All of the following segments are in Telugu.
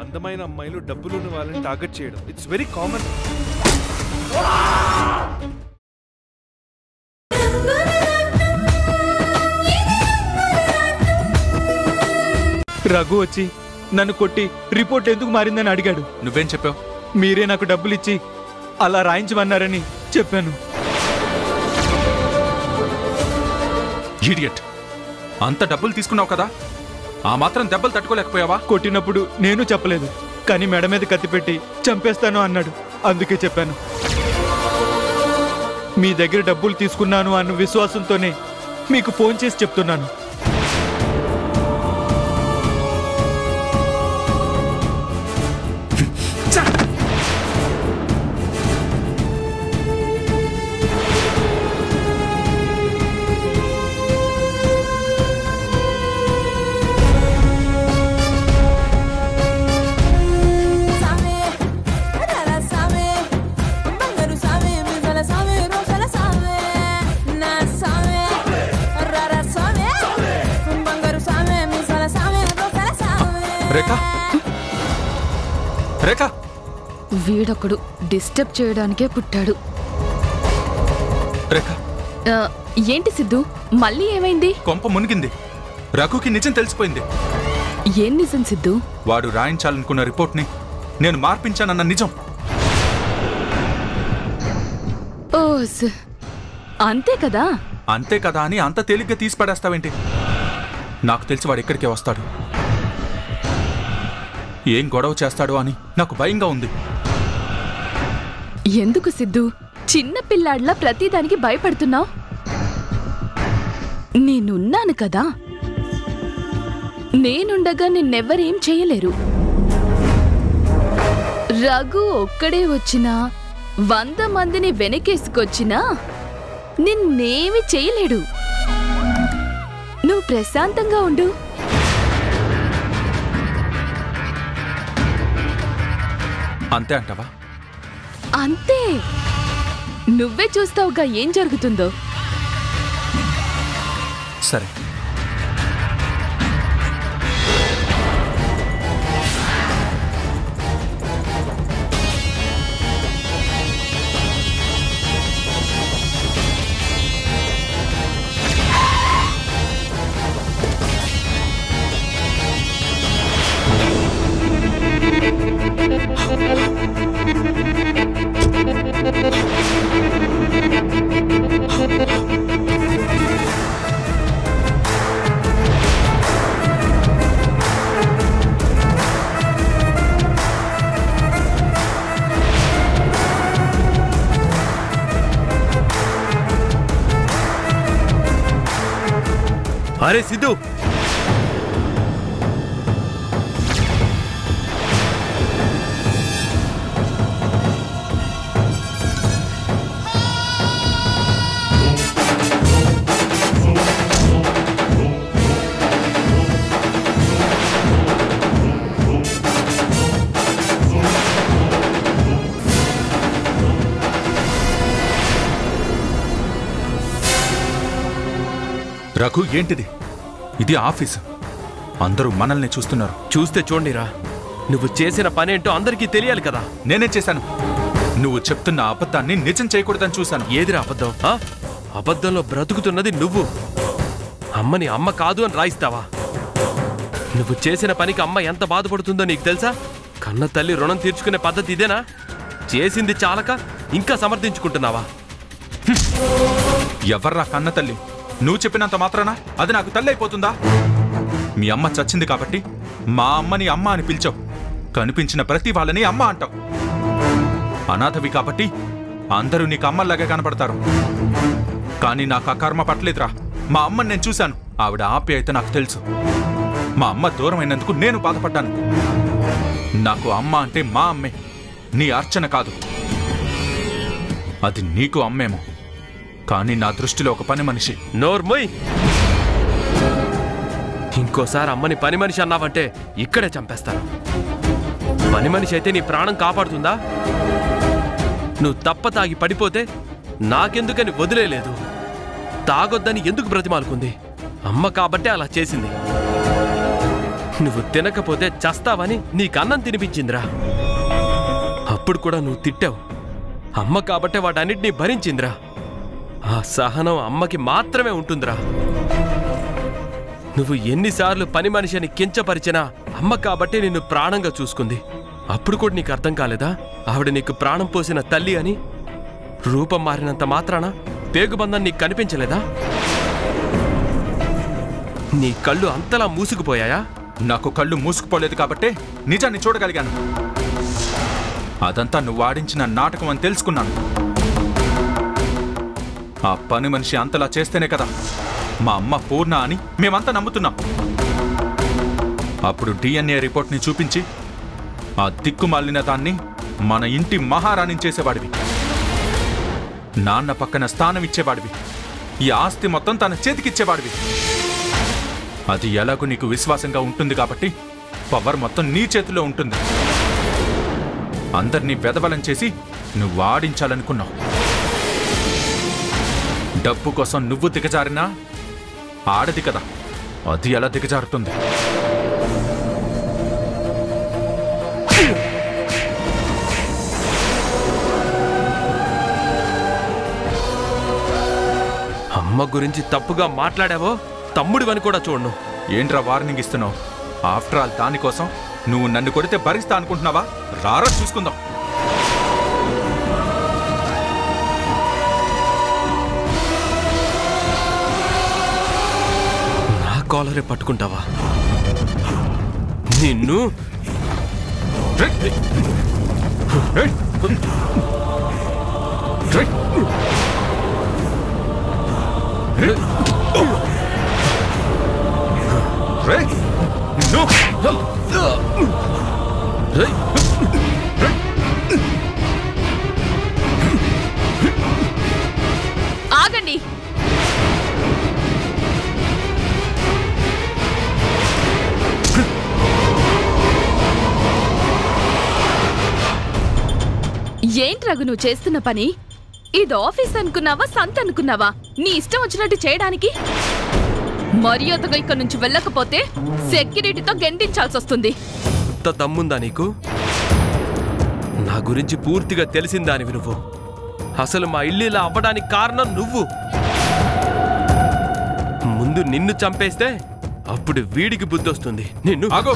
అందమైన అమ్మాయిలు డబ్బులున్న వాళ్ళని టార్గెట్ చేయడం ఇట్స్ వెరీ కామన్ రఘు వచ్చి నన్ను కొట్టి రిపోర్ట్ ఎందుకు మారిందని అడిగాడు నువ్వేం చెప్పావు మీరే నాకు డబ్బులు ఇచ్చి అలా రాయించమన్నారని చెప్పాను ఈడియట్ అంత డబ్బులు తీసుకున్నావు కదా ఆ మాత్రం దెబ్బలు తట్టుకోలేకపోయావా కొట్టినప్పుడు నేను చెప్పలేదు కానీ మెడ మీద కత్తి పెట్టి చంపేస్తాను అన్నాడు అందుకే చెప్పాను మీ దగ్గర డబ్బులు తీసుకున్నాను అన్న విశ్వాసంతోనే మీకు ఫోన్ చేసి చెప్తున్నాను సామే రర సామే బంగారు సామే మిగల సామే రోజల సామే నా సామే రర సామే బంగారు సామే మిగల సామే రోజల సామే రేఖ రేఖ వీడొకడు డిస్టర్బ్ చేయడానికే పుట్టాడు రేఖ ఆ, ఏంటి సిద్ధు మళ్ళీ ఏమైంది కొంప మునిగింది రఘుకి నిజం తెలిసిపోయింది ఏం నిజం సిద్ధు వాడు రాయించాలనుకున్న రిపోర్ట్ని నేను మార్పించానన్న నిజం ఓస్ అంతే కదా అంతే కదా అని అంత తేలిగ్గా తీసి పడేస్తావేంటి నాకు తెలిసి వాడు ఇక్కడికే వస్తాడు ఏం గొడవ చేస్తాడో అని నాకు భయంగా ఉంది ఎందుకు సిద్ధు చిన్న పిల్లాడ్లా ప్రతిదానికి భయపడుతున్నావు నేనున్నాను కదా నేనుండగా నిన్నెవ్వరేం చేయలేరు రఘు ఒక్కడే వచ్చినా వంద మందిని వెనకేసుకొచ్చినా నిన్నేమి చేయలేడు నువ్వు ప్రశాంతంగా ఉండు అంతే అంటావా అంతే నువ్వే చూస్తావుగా ఏం జరుగుతుందో సరే అరే సిద్ధు రఘు ఏంటిది ఇది ఆఫీసు అందరూ మనల్ని చూస్తున్నారు చూస్తే చూడండిరా నువ్వు చేసిన పనేంటో అందరికీ తెలియాలి కదా నేనేం చేశాను నువ్వు చెప్తున్న అబద్ధాన్ని నిజం చేయకూడదని చూశాను ఏదిరా అబద్ధం ఆ? అబద్ధంలో బ్రతుకుతున్నది నువ్వు అమ్మని అమ్మ కాదు అని రాయిస్తావా నువ్వు చేసిన పనికి అమ్మ ఎంత బాధపడుతుందో నీకు తెలుసా కన్న తల్లి రుణం తీర్చుకునే పద్ధతి ఇదేనా చేసింది చాలక ఇంకా సమర్థించుకుంటున్నావా ఎవర్రా కన్న తల్లి నువ్వు చెప్పినంత మాత్రాన అది నాకు తల్లి అయిపోతుందా మీ అమ్మ చచ్చింది కాబట్టి మా అమ్మని అమ్మ అని పిలిచావు కనిపించిన ప్రతి వాళ్ళని అమ్మ అంటావు అనాథవి కాబట్టి అందరూ నీకు అమ్మలాగా కనపడతారు కానీ నాకు ఆ కర్మ పట్టలేదురా మా అమ్మని నేను చూశాను ఆవిడ ఆప్యాయత నాకు తెలుసు మా అమ్మ దూరం అయినందుకు నేను బాధపడ్డాను నాకు అమ్మ అంటే మా అమ్మే నీ అర్చన కాదు అది నీకు అమ్మేమో కానీ నా దృష్టిలో ఒక పని మనిషి నోర్మొయ్ ఇంకోసారి అమ్మని పని మనిషి అన్నావంటే ఇక్కడే చంపేస్తాను పని మనిషి అయితే నీ ప్రాణం కాపాడుతుందా నువ్వు తప్ప తాగి పడిపోతే నాకెందుకని వదిలేలేదు తాగొద్దని ఎందుకు బ్రతిమాలుకుంది అమ్మ కాబట్టే అలా చేసింది నువ్వు తినకపోతే చస్తావని నీకు అన్నం తినిపించిందిరా అప్పుడు కూడా నువ్వు తిట్టావు అమ్మ కాబట్టే వాటన్నిటినీ భరించిందిరా ఆ సహనం అమ్మకి మాత్రమే ఉంటుందిరా నువ్వు ఎన్నిసార్లు పని మనిషిని కించపరిచినా అమ్మ కాబట్టి నిన్ను ప్రాణంగా చూసుకుంది అప్పుడు కూడా నీకు అర్థం కాలేదా ఆవిడ నీకు ప్రాణం పోసిన తల్లి అని రూపం మారినంత మాత్రాన పేగుబంధం నీకు కనిపించలేదా నీ కళ్ళు అంతలా మూసుకుపోయాయా నాకు కళ్ళు మూసుకుపోలేదు కాబట్టే నిజాన్ని చూడగలిగాను అదంతా నువ్వు ఆడించిన నాటకం అని తెలుసుకున్నాను ఆ పని మనిషి అంతలా చేస్తేనే కదా మా అమ్మ పూర్ణ అని మేమంతా నమ్ముతున్నాం అప్పుడు డిఎన్ఏ రిపోర్ట్ని చూపించి ఆ దిక్కుమాలిన దాన్ని మన ఇంటి మహారాణి చేసేవాడివి నాన్న పక్కన స్థానం ఇచ్చేవాడివి ఈ ఆస్తి మొత్తం తన చేతికిచ్చేవాడివి అది ఎలాగో నీకు విశ్వాసంగా ఉంటుంది కాబట్టి పవర్ మొత్తం నీ చేతిలో ఉంటుంది అందరినీ వెదవలం చేసి నువ్వు ఆడించాలనుకున్నావు డబ్బు కోసం నువ్వు దిగజారినా ఆడది కదా అది ఎలా దిగజారుతుంది అమ్మ గురించి తప్పుగా మాట్లాడావో తమ్ముడివని కూడా చూడను ఏంట్రా వార్నింగ్ ఇస్తున్నావు ఆఫ్టర్ ఆల్ దానికోసం నువ్వు నన్ను కొడితే భరిస్తా అనుకుంటున్నావా రారా చూసుకుందాం నా కాలరే పట్టుకుంటావా నిన్ను రేయ్! రేయ్! రేయ్! రేయ్! రేయ్! నిన్ను! రేయ్! ఆగండి ఏంటి రఘు నువ్వు చేస్తున్న పని ఇది ఆఫీస్ అనుకున్నావా సంత అనుకున్నావా నీ ఇష్టం వచ్చినట్టు చేయడానికి మర్యాదగా ఇక్కడ నుంచి వెళ్ళకపోతే సెక్యూరిటీతో గెంటించాల్సి వస్తుంది అంత దమ్ముందా నీకు నా గురించి పూర్తిగా తెలిసిందానివి నువ్వు అసలు మా ఇల్లు ఇలా అవ్వడానికి కారణం నువ్వు ముందు నిన్ను చంపేస్తే అప్పుడు వీడికి బుద్ధి వస్తుంది నిన్ను ఆగు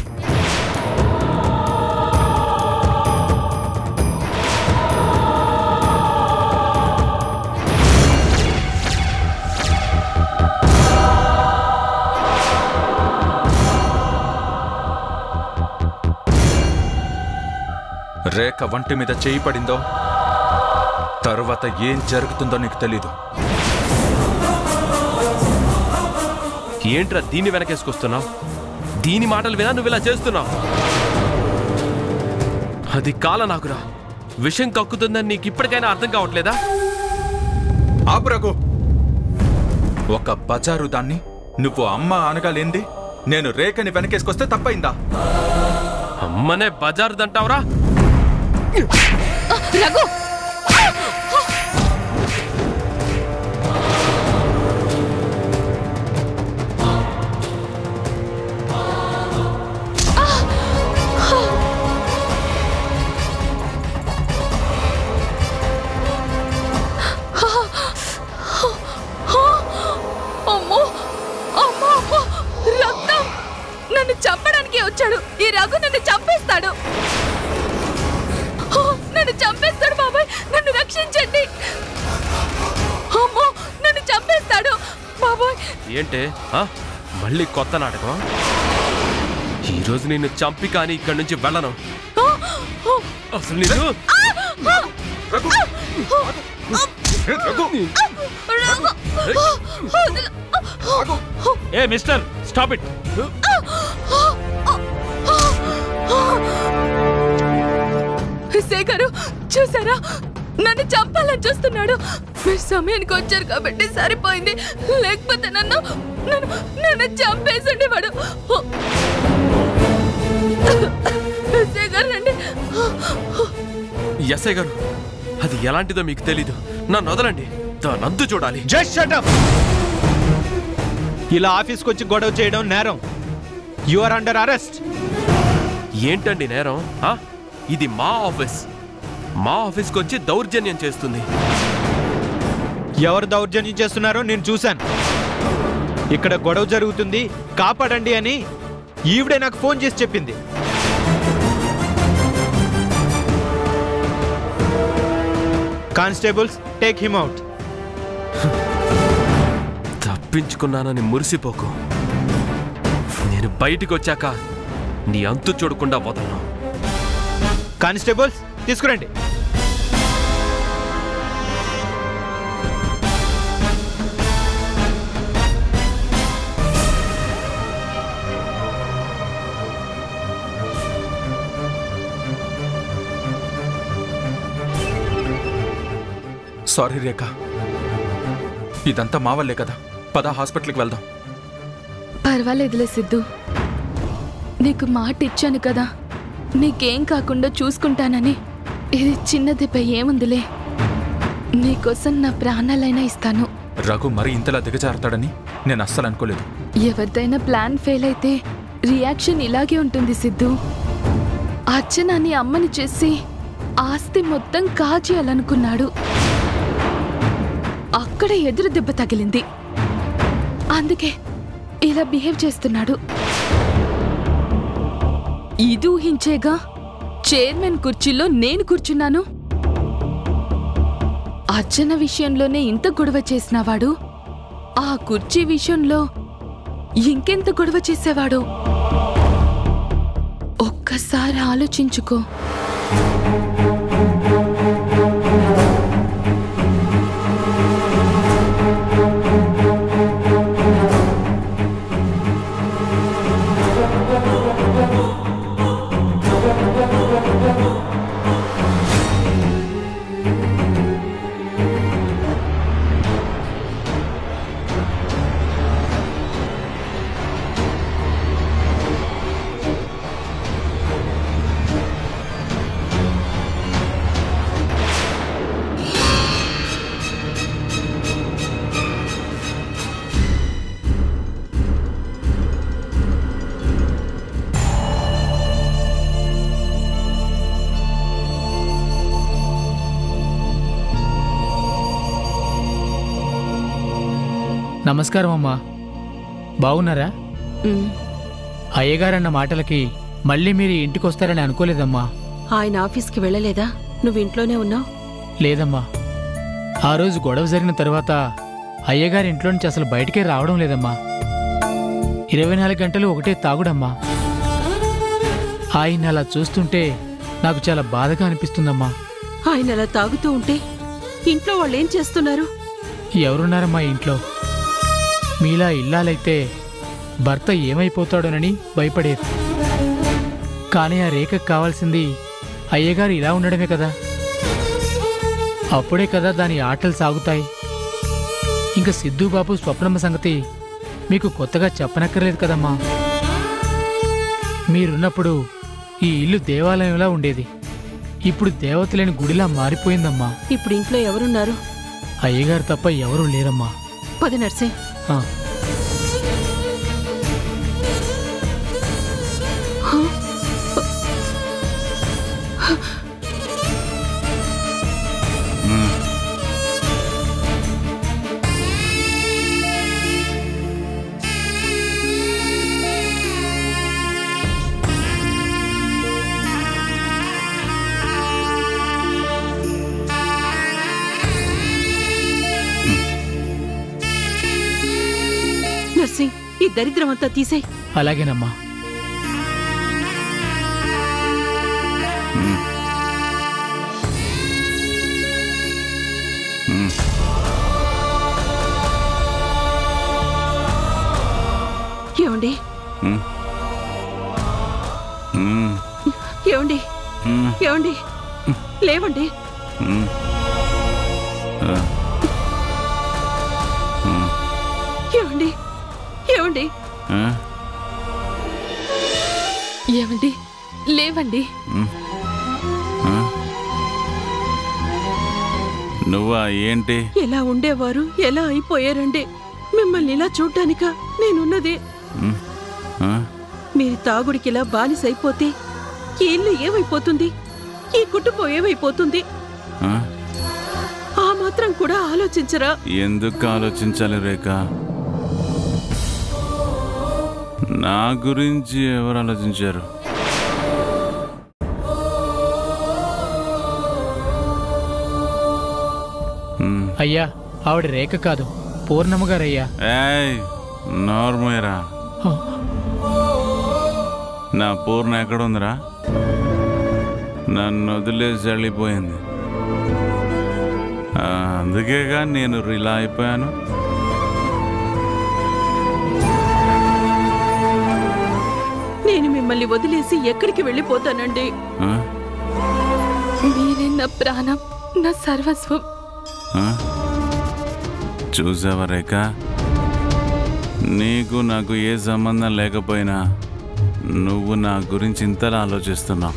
రేఖ వంటి మీద చేయి పడిందో తర్వాత ఏం జరుగుతుందో నీకు తెలీదు ఏంట్రా దీన్ని వెనకేసుకొస్తున్నావు దీని మాటలు వినా నువ్వు ఇలా చేస్తున్నావు అది కాల నాకురా విషం కక్కుతుందని నీకు ఇప్పటికైనా అర్థం కావట్లేదా ఆపు రఘు ఒక బజారు దాన్ని నువ్వు అమ్మ అనగాలేంది నేను రేఖని వెనకేసుకొస్తే తప్పైందా అమ్మనే బజారు దంటావురా రఘు అమ్మో అమ్మో అమ్మో రక్తం నన్ను చంపడానికి వచ్చాడు ఈ రఘు నన్ను చంపేస్తాడు ఆ, నన్ను చంపేస్తాడు బాబాయ్ నన్ను రక్షించండి అమ్మో నన్ను చంపేస్తాడు బాబాయ్ ఏంటే ఆ? మళ్ళీ కొత్త నాటకం ఈరోజు నిన్ను చంపి కానీ ఇక్కడి నుంచి వెళ్ళను ఆ, ఆ, అసలు నిన్ను రఘు రఘు రఘు, వదిలు. ఏ మిస్టర్ స్టాప్ ఇట్ శేఖరు చూసారా నన్ను చంపాలని చూస్తున్నాడు మీరు సమయానికి వచ్చారు కాబట్టి సరిపోయింది లేకపోతే నన్ను నన్ను నన్ను చంపేసండి వాడు శేఖర్ రండి ఎస్ఐ గారు అది ఎలాంటిదో మీకు తెలీదు నన్ను వదలండి దానంతు చూడాలి జస్ట్ షటప్ ఇలా ఆఫీస్కి వచ్చి గొడవ చేయడం నేరం యు ఆర్ అండర్ అరెస్ట్ ఏంటండి నేరం ఆ? ఇది మా ఆఫీస్ మా ఆఫీస్కి వచ్చి దౌర్జన్యం చేస్తుంది ఎవరు దౌర్జన్యం చేస్తున్నారో నేను చూశాను ఇక్కడ గొడవ జరుగుతుంది కాపాడండి అని ఈవిడే నాకు ఫోన్ చేసి చెప్పింది కానిస్టేబుల్స్ టేక్ హిమ్ అవుట్ తప్పించుకున్నానని మురిసిపోకు నేను బయటికి వచ్చాక నీ అంతు చూడకుండా వదలను కానిస్టేబుల్స్ తీసుకురండి సారీ రేఖ ఇదంతా మా వల్లే కదా పద హాస్పిటల్కి వెళ్దాం పర్వాలేదులే సిద్ధు నీకు మాట ఇచ్చాను కదా నీకేం కాకుండా చూసుకుంటానని ఇది చిన్న దెబ్బ ఏముందిలే నీకోసం నా ప్రాణాలైనా ఇస్తాను రఘు మరి ఇంతలా దిగజారుతాడని నేను అస్సలు అనుకోలేదు ఎవరిదైనా ప్లాన్ ఫెయిల్ అయితే రియాక్షన్ ఇలాగే ఉంటుంది సిద్ధు అర్చన నీ అమ్మని చేసి ఆస్తి మొత్తం కాజేయాలనుకున్నాడు అక్కడ ఎదురు దెబ్బ తగిలింది అందుకే ఇలా బిహేవ్ చేస్తున్నాడు ఇది ఊహించేగా చైర్మన్ కుర్చీలో నేను కూర్చున్నాను అర్చన విషయంలోనే ఇంత గొడవ చేసినవాడు ఆ కుర్చీ విషయంలో ఇంకెంత గొడవ చేసేవాడు ఒక్కసారి ఆలోచించుకో నమస్కారం అమ్మా బాగున్నారా ఉమ్, అయ్యగారన్న మాటలకి మళ్ళీ మీరు ఇంటికి వస్తారని అనుకోలేదమ్మా ఆయన ఆఫీస్కి వెళ్ళలేదా నువ్వు ఇంట్లోనే ఉన్నావు లేదమ్మా ఆ రోజు గొడవ జరిగిన తర్వాత అయ్యగారి ఇంట్లో నుంచి అసలు బయటికే రావడం లేదమ్మా ఇరవై నాలుగు గంటలు ఒకటే తాగుడమ్మా ఆయన అలా చూస్తుంటే నాకు చాలా బాధగా అనిపిస్తుందమ్మా ఆయన అలా తాగుతూ ఉంటే ఇంట్లో వాళ్ళు ఏం చేస్తున్నారు ఎవరున్నారమ్మా ఇంట్లో మీలా ఇల్లాలైతే భర్త ఏమైపోతాడోనని భయపడేది కానీ ఆ రేఖకు కావాల్సింది అయ్యగారు ఇలా ఉండడమే కదా అప్పుడే కదా దాని ఆటలు సాగుతాయి ఇంకా సిద్ధుబాబు స్వప్నమ్మ సంగతి మీకు కొత్తగా చెప్పనక్కర్లేదు కదమ్మా మీరున్నప్పుడు ఈ ఇల్లు దేవాలయంలా ఉండేది ఇప్పుడు దేవతలేని గుడిలా మారిపోయిందమ్మా ఇప్పుడు ఇంట్లో ఎవరున్నారు అయ్యగారు తప్ప ఎవరూ లేరమ్మా పది నర్సే ఆ, నర్సింగ్ ఈ దరిద్రం అంతా తీసేయ్ అలాగేనమ్మా ఏమండి ఏమండి ఏమండి లేవండి ఏమండి ఏమండి ఏమండి లేవండి నువ్వా ఏంటి ఎలా ఉండేవారు ఎలా అయిపోయారండి మిమ్మల్ని ఇలా చూడ్డానిక నేనున్నది ఉమ్, ఆ? మీరు తాగుడికిలా బానిసైపోతే ఈ ఇల్లు ఏమైపోతుంది ఈ కుటుంబం ఏమైపోతుంది ఆ? ఆ మాత్రం కూడా ఆలోచించరా ఎందుకు ఆలోచించాలి రేఖ నా గురించి ఎవరు ఆలోచించారు ఉమ్. అయ్యా ఆవిడ రేఖ కాదు పూర్ణమ్మ గారయ్యా ఏయ్ నార్మేరా హ, నా పూర్ణ ఎక్కడుందిరా నన్ను వదిలేసి వెళ్ళిపోయింది ఆ, అందుకేగా నేను ఇలా అయిపోయాను నేను మిమ్మల్ని వదిలేసి ఎక్కడికి వెళ్ళిపోతానండి ఆ? మీరే నా ప్రాణం నా సర్వస్వం ఆ? చూసావా రేఖ నీకు నాకు ఏ సంబంధం లేకపోయినా నువ్వు నా గురించి ఇంతలా ఆలోచిస్తున్నావు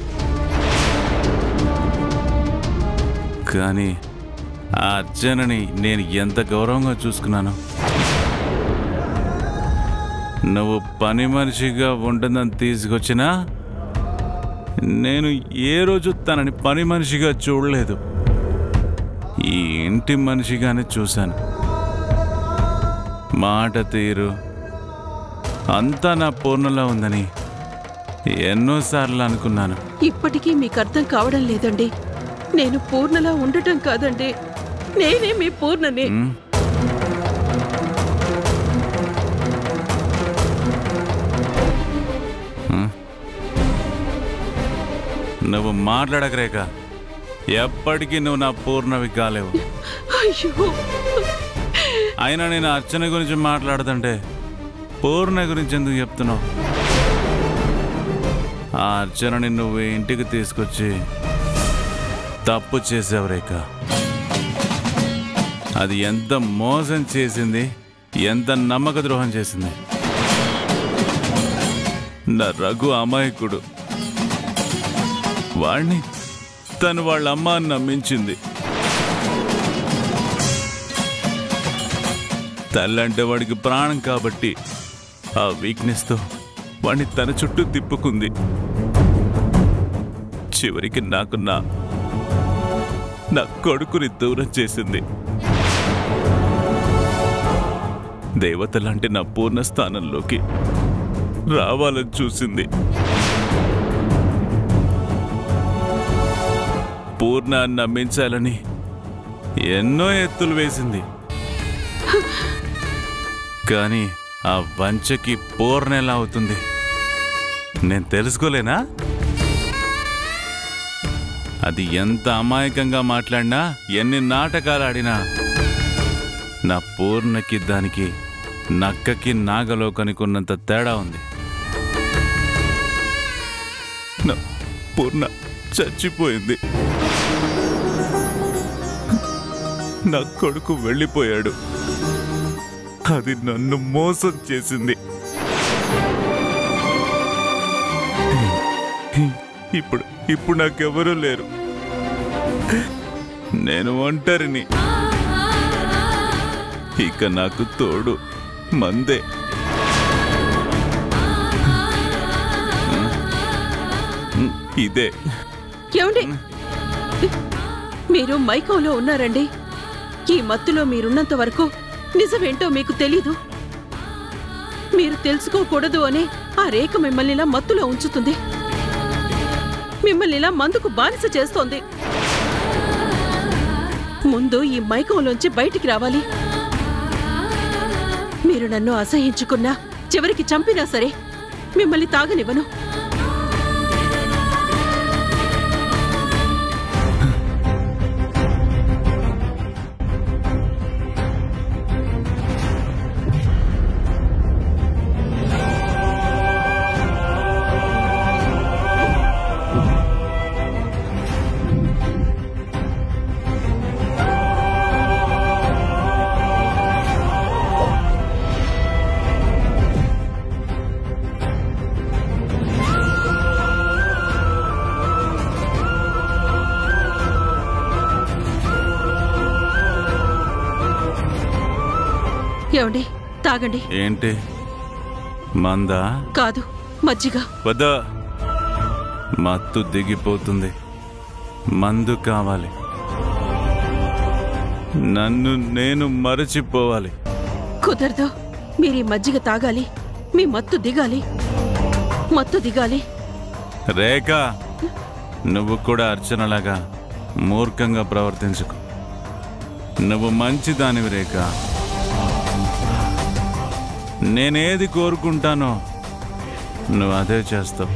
కానీ ఆ అర్చనని నేను ఎంత గౌరవంగా చూసుకున్నాను నువ్వు పని మనిషిగా ఉంటుందని తీసుకొచ్చినా నేను ఏ రోజు తనని పని మనిషిగా చూడలేదు ఈ ఇంటి మనిషిగానే చూశాను మాట తీరు అంతా నా పూర్ణలా ఉందని ఎన్నోసార్లు అనుకున్నాను ఇప్పటికీ మీకు అర్థం కావడం లేదండి నేను పూర్ణలా ఉండటం కాదండి నేనే మీ పూర్ణని ఉమ్, ఉమ్. నువ్వు మాట్లాడక రేఖ ఎప్పటికీ నువ్వు నా పూర్ణవి కాలేవు అయ్యో అయినా నేను అర్చన గురించి మాట్లాడుతుంటే పూర్ణ గురించి ఎందుకు చెప్తున్నావు ఆ అర్చనని నువ్వు ఇంటికి తీసుకొచ్చి తప్పు చేసావు రేఖ అది ఎంత మోసం చేసింది ఎంత నమ్మక ద్రోహం చేసింది నా రఘు అమాయకుడు వాణ్ణి తను వాళ్ళ అమ్మ అని నమ్మించింది తల్లంటే వాడికి ప్రాణం కాబట్టి ఆ వీక్నెస్తో వాడిని తన చుట్టూ తిప్పుకుంది చివరికి నాకు నా నా కొడుకుని దూరం చేసింది దేవత లాంటి నా పూర్ణ స్థానంలోకి రావాలని చూసింది పూర్ణ నమ్మించాలని ఎన్నో ఎత్తులు వేసింది కానీ ఆ వంచకి పూర్ణ ఎలా అవుతుంది నేను తెలుసుకోలేనా అది ఎంత అమాయకంగా మాట్లాడినా ఎన్ని నాటకాలు ఆడినా నా పూర్ణకి దానికి నక్కకి నాగలోకానికి ఉన్నంత తేడా ఉంది నా పూర్ణ చచ్చిపోయింది నా కొడుకు వెళ్ళిపోయాడు అది నన్ను మోసం చేసింది ఇప్పుడు ఇప్పుడు నాకెవరూ లేరు నేను ఒంటరిని ఇక నాకు తోడు మందే ఇదే ఏమండి మీరు మైకంలో ఉన్నారండి ఈ మత్తులో మీరున్నంత వరకు నిజమేంటో మీకు తెలీదు మీరు తెలుసుకోకూడదు అని ఆ రేఖ మిమ్మల్ని ఇలా మత్తులో ఉంచుతుంది మిమ్మల్ని ఇలా మందుకు బానిస చేస్తోంది ముందు ఈ మైకంలోంచి బయటికి రావాలి మీరు నన్ను అసహించుకున్నా చివరికి చంపినా సరే మిమ్మల్ని తాగనివ్వను ఏమండి తాగండి ఏంటి మందా కాదు మజ్జిగ వద్దా మత్తు దిగిపోతుంది మందు కావాలి నన్ను నేను మరచిపోవాలి కుదరదు మీరు ఈ మజ్జిగ తాగాలి మీ మత్తు దిగాలి మత్తు దిగాలి రేఖ నువ్వు కూడా అర్చనలాగా మూర్ఖంగా ప్రవర్తించుకు నువ్వు మంచిదానివి రేఖ నేనేది కోరుకుంటానో నువ్వు అదే చేస్తావు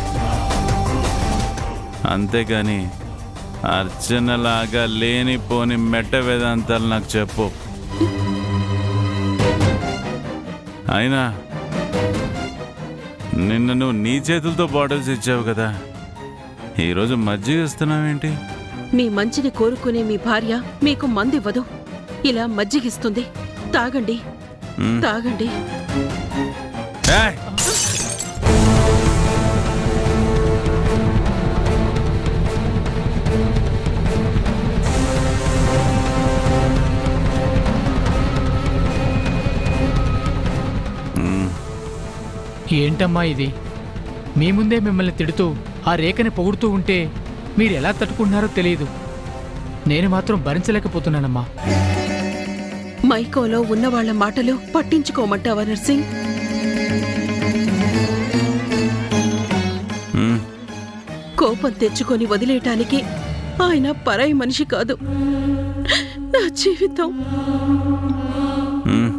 అంతేగాని అర్చనలాగా లేనిపోని మెట్ట వేదాంతాలు నాకు చెప్పు అయినా నిన్న నువ్వు నీ చేతులతో బాటిల్స్ ఇచ్చావు కదా ఈరోజు మజ్జిగ ఇస్తున్నావేంటి మీ మంచిని కోరుకునే మీ భార్య మీకు మందివ్వదు ఇలా మజ్జిగిస్తుంది తాగండి మ్. తాగండి ఏయ్! మ్, ఏంటమ్మా ఇది మీ ముందే మిమ్మల్ని తిడుతూ ఆ రేఖని పొగుడుతూ ఉంటే మీరు ఎలా తట్టుకుంటున్నారో తెలియదు నేను మాత్రం భరించలేకపోతున్నానమ్మా మైకోలో ఉన్నవాళ్ల మాటలు పట్టించుకోమంటావా నర్సింగ్ మ్, కోపం తెచ్చుకొని వదిలేయటానికి ఆయన పరాయి మనిషి కాదు నా జీవితం మ్.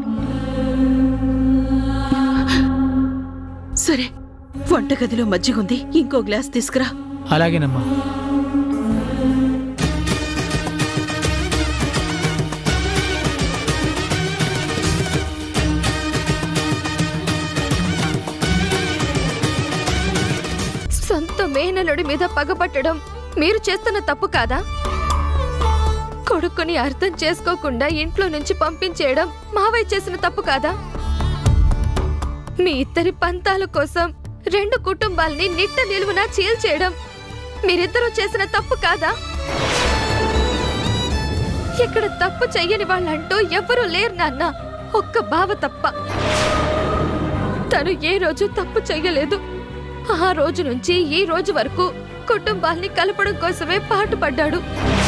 సరే వంటగదిలో మజ్జిగుంది ఇంకో గ్లాస్ తీసుకురా అలాగేనమ్మా సొంత మేనలుడి మీద పగబట్టడం మీరు చేస్తున్న తప్పు కాదా కొడుకుని అర్థం చేసుకోకుండా ఇంట్లో నుంచి పంపించేయడం మావయ్య చేసిన తప్పు కాదా మీ ఇద్దరి పంతాల కోసం రెండు కుటుంబాల్ని నిట్ట నిలువునా చీల్చేయడం మీరిద్దరూ చేసిన తప్పు కాదా ఇక్కడ తప్పు చెయ్యని వాళ్ళంటూ ఎవ్వరూ లేరు నాన్న ఒక్క బావ తప్ప తను ఏ రోజు తప్పు చెయ్యలేదు ఆ రోజు నుంచి ఈ రోజు వరకు కుటుంబాల్ని కలపడం కోసమే పాటుపడ్డాడు